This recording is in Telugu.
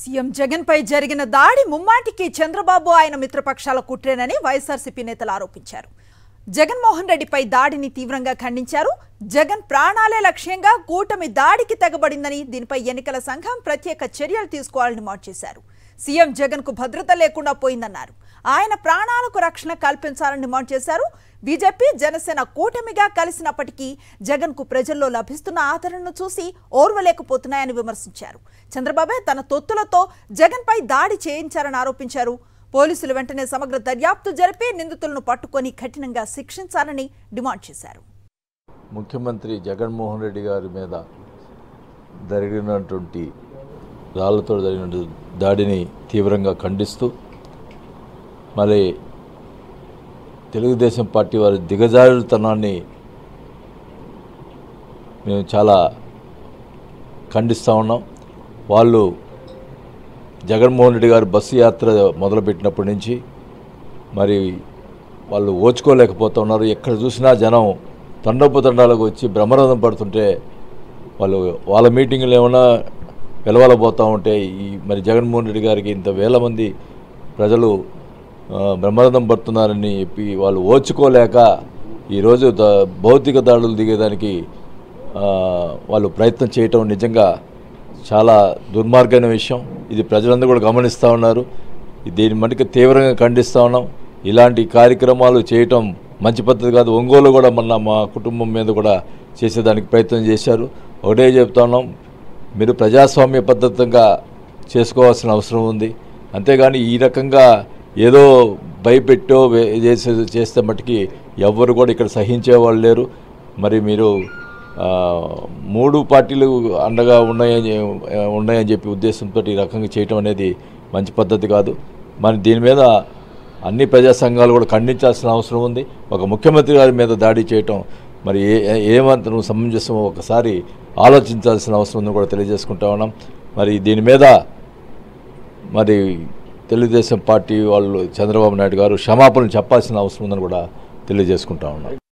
సీఎం జగన్ పై జరిగిన దాడి ముమ్మాటికి చంద్రబాబు ఆయన మిత్రపక్షాల కుట్రేనని వైఎస్ఆర్సీపీ నేతలు ఆరోపించారు జగన్మోహన్ రెడ్డిపై దాడిని తీవ్రంగా ఖండించారు జగన్ ప్రాణాలే లక్ష్యంగా కూటమి దాడికి తెగబడిందని దీనిపై ఎన్నికల సంఘం ప్రత్యేక చర్యలు తీసుకోవాలని డిమాండ్ చేశారు సీఎం జగన్ కు భద్రత లేకుండా పోయిందన్నారు ఆయన ప్రాణాలకు రక్షణ కల్పించాలని డిమాండ్ చేశారు బీజేపీ జనసేన కూటమిగా కలిసినప్పటికీ జగన్ కు ప్రజల్లో లభిస్తున్న ఆదరణను చూసి ఓర్వలేకపోతున్నాయని విమర్శించారు చంద్రబాబే తన తొత్తులతో జగన్ పై దాడి చేయించారని ఆరోపించారు పోలీసులు వెంటనే సమగ్ర దర్యాప్తు జరిపి నిందితులను పట్టుకొని కఠినంగా శిక్షించాలని డిమాండ్ చేశారు ముఖ్యమంత్రి జగన్మోహన్ రెడ్డి గారి మీద జరిగినటువంటి రాళ్లతో జరిగిన దాడిని తీవ్రంగా ఖండిస్తూ మరి తెలుగుదేశం పార్టీ వారి దిగజారుతనాన్ని మేము చాలా ఖండిస్తూ ఉన్నాం వాళ్ళు జగన్మోహన్ రెడ్డి గారు బస్సు యాత్ర మొదలుపెట్టినప్పటి నుంచి మరి వాళ్ళు ఓచుకోలేకపోతున్నారు ఎక్కడ చూసినా జనం తండోపతండాలకు వచ్చి బ్రహ్మరథం పడుతుంటే వాళ్ళు వాళ్ళ మీటింగులు ఏమైనా వెలవలబోతూ ఉంటే ఈ మరి జగన్మోహన్ రెడ్డి గారికి ఇంత వేల మంది ప్రజలు ఆ, బ్రహ్మరథం పడుతున్నారని చెప్పి వాళ్ళు ఓచుకోలేక ఈరోజు ద భౌతిక దాడులు దిగేదానికి ఆ, వాళ్ళు ప్రయత్నం చేయటం నిజంగా చాలా దుర్మార్గమైన విషయం ఇది ప్రజలందరూ కూడా గమనిస్తూ ఉన్నారు దీని మటుకు తీవ్రంగా ఖండిస్తూ ఉన్నాం ఇలాంటి కార్యక్రమాలు చేయటం మంచి పద్ధతి కాదు ఒంగోలు కూడా మొన్న మా కుటుంబం మీద కూడా చేసేదానికి ప్రయత్నం చేశారు ఒకటే చెప్తా ఉన్నాం మీరు ప్రజాస్వామ్య పద్ధతిగా చేసుకోవాల్సిన అవసరం ఉంది అంతేగాని ఈ రకంగా ఏదో భయపెట్టో వే- చేసే చేస్తే మట్టుకి ఎవ్వరు కూడా ఇక్కడ సహించేవాళ్ళు లేరు మరి మీరు ఆ, మూడు పార్టీలు అండగా ఉన్నాయని ఉన్నాయని చెప్పి ఉద్దేశంతో ఈ రకంగా చేయటం అనేది మంచి పద్ధతి కాదు మరి దీని మీద అన్ని ప్రజా సంఘాలు కూడా ఖండించాల్సిన అవసరం ఉంది ఒక ముఖ్యమంత్రి గారి మీద దాడి చేయటం మరి ఏ ఏ- ఏమాత్రం సమంజసమో ఒకసారి ఆలోచించాల్సిన అవసరం ఉందని కూడా తెలియజేసుకుంటా ఉన్నాం మరి దీని మీద మరి తెలుగుదేశం పార్టీ వాళ్ళు చంద్రబాబు నాయుడు గారు క్షమాపణలు చెప్పాల్సిన అవసరం ఉందని కూడా తెలియజేసుకుంటా ఉన్నాం